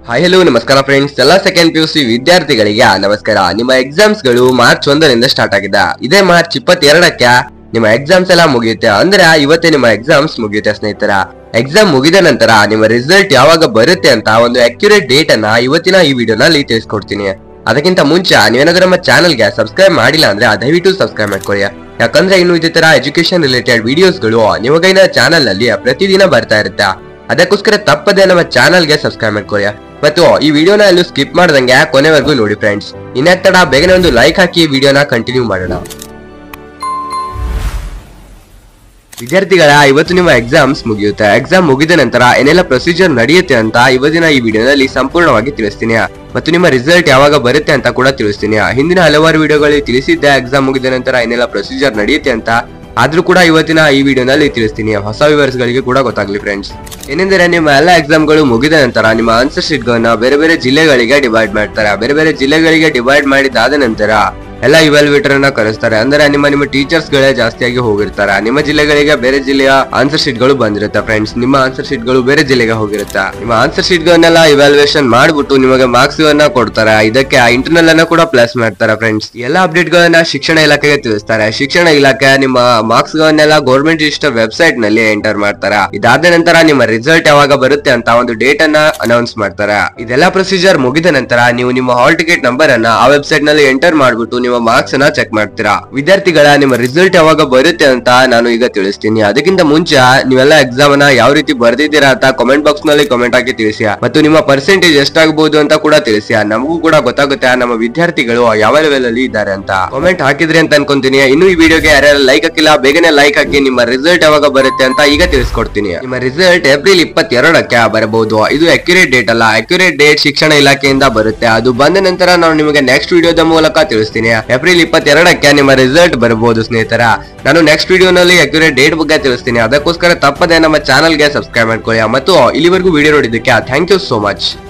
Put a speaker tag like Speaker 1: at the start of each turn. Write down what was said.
Speaker 1: hi hello ನಮಸ್ಕಾರ friends ಎಲ್ಲ second P U C ವಿದ್ಯಾರ್ಥಿಗಳಿಗೆ ನಮಸ್ಕಾರ ನಿಮ್ಮ ಎಕ್ಸಾಮ್ಸ್ ಗಳು ಮಾರ್ಚ್ ಒಂದರಿಂದ ಸ್ಟಾರ್ಟ್ ಆಗಿದೆ ಇದೇ ಮಾರ್ಚ್ ಇಪ್ಪತ್ತೆರಡಕ್ಕೆ ನಿಮ್ಮ ಎಕ್ಸಾಮ್ಸ್ ಎಲ್ಲ ಮುಗಿಯುತ್ತೆ ಅಂದ್ರೆ ಇವತ್ತೇ ನಿಮ್ಮ ಎಕ್ಸಾಮ್ಸ್ ಮುಗಿಯುತ್ತೆ ಸ್ನೇಹಿತರ ಎಕ್ಸಾಮ್ ಮುಗಿದ ನಂತರ ನಿಮ್ಮ ರಿಸಲ್ಟ್ ಯಾವಾಗ ಬರುತ್ತೆ ಅಂತ ಒಂದು ಅಕ್ಯುರೇಟ್ ಡೇಟ್ ಅನ್ನ ಇವತ್ತಿನ ಈ ವಿಡಿಯೋನಲ್ಲಿ ತಿಳಿಸ್ಕೊಡ್ತೀನಿ ಅದಕ್ಕಿಂತ ಮುಂಚೆ ನೀವೇನಾದ್ರೂ ನಮ್ಮ ಚಾನಲ್ಗೆ ಸಬ್ಸ್ಕ್ರೈಬ್ ಮಾಡಿಲ್ಲ ಅಂದ್ರೆ ದಯವಿಟ್ಟು ಸಬ್ಸ್ಕ್ರೈಬ್ ಮಾಡ್ಕೊಳ್ಳಿ ಯಾಕಂದ್ರೆ ಇನ್ನು ಇದೇ ತರ ಎಜುಕೇಶನ್ ರಿಲೇಟೆಡ್ ವಿಡಿಯೋಸ್ಗಳು ನಿಮಗೈನ ಚಾನಲ್ ನಲ್ಲಿ ಪ್ರತಿದಿನ ಬರ್ತಾ ಇರುತ್ತೆ ಅದಕ್ಕೋಸ್ಕರ ತಪ್ಪದೆ ನಮ್ಮ ಚಾನಲ್ಗೆ ಸಬ್ಸ್ಕ್ರೈಬ್ ಮಾಡ್ಕೊಳ್ಳಿ ಮತ್ತು ಈ ವಿಡಿಯೋನ ಎಲ್ಲೂ ಸ್ಕಿಪ್ ಮಾಡ್ದಂಗೆ ಕೊನೆವರೆಗೂ ನೋಡಿ ಫ್ರೆಂಡ್ಸ್ ಇನ್ನೊಂದ್ ತಡ ಬೇಗನೆ ಒಂದು ಲೈಕ್ ಹಾಕಿ ವಿಡಿಯೋನ ಕಂಟಿನ್ಯೂ ಮಾಡೋಣ ವಿದ್ಯಾರ್ಥಿಗಳ ಇವತ್ತು ನಿಮ್ಮ ಎಕ್ಸಾಮ್ಸ್ ಮುಗಿಯುತ್ತೆ ಎಕ್ಸಾಮ್ ಮುಗಿದ ನಂತರ ಏನೆಲ್ಲ ಪ್ರೊಸೀಜರ್ ನಡೆಯುತ್ತೆ ಅಂತ ಇವತ್ತಿನ ಈ ವಿಡಿಯೋನಲ್ಲಿ ಸಂಪೂರ್ಣವಾಗಿ ತಿಳಿಸ್ತೀನಿ ಮತ್ತು ನಿಮ್ಮ ರಿಸಲ್ಟ್ ಯಾವಾಗ ಬರುತ್ತೆ ಅಂತ ಕೂಡ ತಿಳಿಸ್ತೀನಿ ಹಿಂದಿನ ಹಲವಾರು ವಿಡಿಯೋಗಳಲ್ಲಿ ತಿಳಿಸಿದ್ದೆ ಎಕ್ಸಾಮ್ ಮುಗಿದ ನಂತರ ಏನೆಲ್ಲ ಪ್ರೊಸೀಜರ್ ನಡೆಯುತ್ತೆ ಅಂತ ಆದ್ರೂ ಕೂಡ ಇವತ್ತಿನ ಈ ವಿಡಿಯೋನಲ್ಲಿ ತಿಳಿಸ್ತೀನಿ ಹೊಸ viewers ಗಳಿಗೆ ಕೂಡ ಗೊತ್ತಾಗ್ಲಿ ಫ್ರೆಂಡ್ಸ್ ಏನೆಂದರೆ ನಿಮ್ಮ ಎಲ್ಲ ಎಕ್ಸಾಮ್ಗಳು ಮುಗಿದ ನಂತರ ನಿಮ್ಮ ಆನ್ಸರ್ ಶೀಟ್ ಗಳನ್ನ ಬೇರೆ ಬೇರೆ ಜಿಲ್ಲೆಗಳಿಗೆ ಡಿವೈಡ್ ಮಾಡ್ತಾರೆ ಬೇರೆ ಬೇರೆ ಜಿಲ್ಲೆಗಳಿಗೆ ಡಿವೈಡ್ ಮಾಡಿದಾದ ನಂತರ ಎಲ್ಲ ಇವಾಲ್ಯುವೇಟರ್ ಅನ್ನ ಕರೆಸ್ತಾರೆ ಅಂದ್ರೆ ನಿಮ್ಮ ನಿಮ್ಮ ಟೀಚರ್ಸ್ ಗಳೇ ಜಾಸ್ತಿಯಾಗಿ ಹೋಗಿರ್ತಾರೆ ನಿಮ್ಮ ಜಿಲ್ಲೆಗಳಿಗೆ ಬೇರೆ ಜಿಲ್ಲೆಯ ಆನ್ಸರ್ ಶೀಟ್ ಗಳು ಬಂದಿರುತ್ತೆ ಫ್ರೆಂಡ್ಸ್ ನಿಮ್ಮ ಆನ್ಸರ್ ಶೀಟ್ ಗಳು ಬೇರೆ ಜಿಲ್ಲೆಗೆ ಹೋಗಿರುತ್ತೆ ನಿಮ್ಮ ಆನ್ಸರ್ ಶೀಟ್ ಗಳನ್ನೆಲ್ಲ ಇವಾಲ್ಯುಯೇಷನ್ ಮಾಡ್ಬಿಟ್ಟು ನಿಮಗೆ ಮಾರ್ಕ್ಸ್ ಗಳನ್ನ ಕೊಡ್ತಾರೆ ಇದಕ್ಕೆ ಇಂಟರ್ನಲ್ ಅನ್ನ ಕೂಡ ಪ್ಲಸ್ ಮಾಡ್ತಾರೆ ಫ್ರೆಂಡ್ಸ್ ಎಲ್ಲ ಅಪ್ಡೇಟ್ ಗಳನ್ನ ಶಿಕ್ಷಣ ಇಲಾಖೆಗೆ ತಿಳಿಸ್ತಾರೆ ಶಿಕ್ಷಣ ಇಲಾಖೆ ನಿಮ್ಮ ಮಾರ್ಕ್ಸ್ ಗಳನ್ನೆಲ್ಲ ಗೌರ್ಮೆಂಟ್ ರಿಜಿಸ್ಟರ್ ವೆಬ್ಸೈಟ್ ನಲ್ಲಿ ಎಂಟರ್ ಮಾಡ್ತಾರೆ ಇದಾದ ನಂತರ ನಿಮ್ಮ ರಿಸಲ್ಟ್ ಯಾವಾಗ ಬರುತ್ತೆ ಅಂತ ಒಂದು ಡೇಟ್ ಅನ್ನ ಅನೌನ್ಸ್ ಮಾಡ್ತಾರೆ ಇದೆಲ್ಲ ಪ್ರೊಸೀಜರ್ ಮುಗಿದ ನಂತರ ನೀವು ನಿಮ್ಮ ಹಾಲ್ ಟಿಕೆಟ್ ನಂಬರ್ ಅನ್ನ ಆ ವೆಬ್ಸೈಟ್ ನಲ್ಲಿ ಎಂಟರ್ ಮಾಡ್ಬಿಟ್ಟು ನಿಮ್ಮ ಮಾರ್ಕ್ಸ್ ಅನ್ನ ಚೆಕ್ ಮಾಡ್ತೀರಾ ವಿದ್ಯಾರ್ಥಿಗಳ ನಿಮ್ಮ ರಿಸಲ್ಟ್ ಯಾವಾಗ ಬರುತ್ತೆ ಅಂತ ನಾನು ಈಗ ತಿಳಿಸ್ತೀನಿ ಅದಕ್ಕಿಂತ ಮುಂಚೆ ನೀವೆಲ್ಲ ಎಕ್ಸಾಮ್ ಅನ್ನ ಯಾವ ರೀತಿ ಬರ್ದಿದ್ದೀರಾ ಅಂತ ಕಾಮೆಂಟ್ ಬಾಕ್ಸ್ ನಲ್ಲಿ ಕಾಮೆಂಟ್ ಹಾಕಿ ತಿಳಿಸಿ ಮತ್ತು ನಿಮ್ಮ ಪರ್ಸೆಂಟೇಜ್ ಎಷ್ಟಾಗಬಹುದು ಅಂತ ಕೂಡ ತಿಳಿಸಿ ನಮಗೂ ಕೂಡ ಗೊತ್ತಾಗುತ್ತೆ ನಮ್ಮ ವಿದ್ಯಾರ್ಥಿಗಳು ಯಾವ ಲೆವೆಲ್ ಅಲ್ಲಿ ಇದ್ದಾರೆ ಅಂತ ಕಾಮೆಂಟ್ ಹಾಕಿದ್ರಿ ಅಂತ ಅನ್ಕೊಂತೀನಿ ಇನ್ನು ಈ ವಿಡಿಯೋಗೆ ಯಾರ್ಯಾರು ಲೈಕ್ ಹಾಕಿಲ್ಲ ಬೇಗನೆ ಲೈಕ್ ಹಾಕಿ ನಿಮ್ಮ ರಿಸಲ್ಟ್ ಯಾವಾಗ ಬರುತ್ತೆ ಅಂತ ಈಗ ತಿಳಿಸ್ಕೊಡ್ತೀನಿ ನಿಮ್ಮ ರಿಸಲ್ಟ್ ಏಪ್ರಿಲ್ ಇಪ್ಪತ್ತೆರಡಕ್ಕೆ ಬರಬಹುದು ಇದು ಅಕ್ಯುರೇಟ್ ಡೇಟ್ ಅಲ್ಲ ಅಕ್ಯುರೇಟ್ ಡೇಟ್ ಶಿಕ್ಷಣ ಇಲಾಖೆಯಿಂದ ಬರುತ್ತೆ ಅದು ಬಂದ ನಂತರ ನಾನು ನಿಮಗೆ ನೆಕ್ಸ್ಟ್ ವಿಡಿಯೋದ ಮೂಲಕ ತಿಳಿಸ್ತೀನಿ ಏಪ್ರಿಲ್ ಇಪ್ಪತ್ತೆರಡಕ್ಕೆ ನಿಮ್ಮ ರಿಸಲ್ಟ್ ಬರಬಹುದು ಸ್ನೇಹಿತರ ನಾನು ನೆಕ್ಸ್ಟ್ ವಿಡಿಯೋನಲ್ಲಿ ಅಕ್ಯುರೇಟ್ ಡೇಟ್ ಬಗ್ಗೆ ತಿಳಿಸ್ತೀನಿ ಅದಕ್ಕೋಸ್ಕರ ತಪ್ಪದೆ ನಮ್ಮ ಚಾನಲ್ಗೆ ಸಬ್ಸ್ಕ್ರೈಬ್ ಮಾಡ್ಕೊಳ್ಳಿ ಮತ್ತು ಇಲ್ಲಿವರೆಗೂ ವಿಡಿಯೋ ನೋಡಿದ್ದಕ್ಕೆ ಥ್ಯಾಂಕ್ ಯು ಸೋ ಮಚ್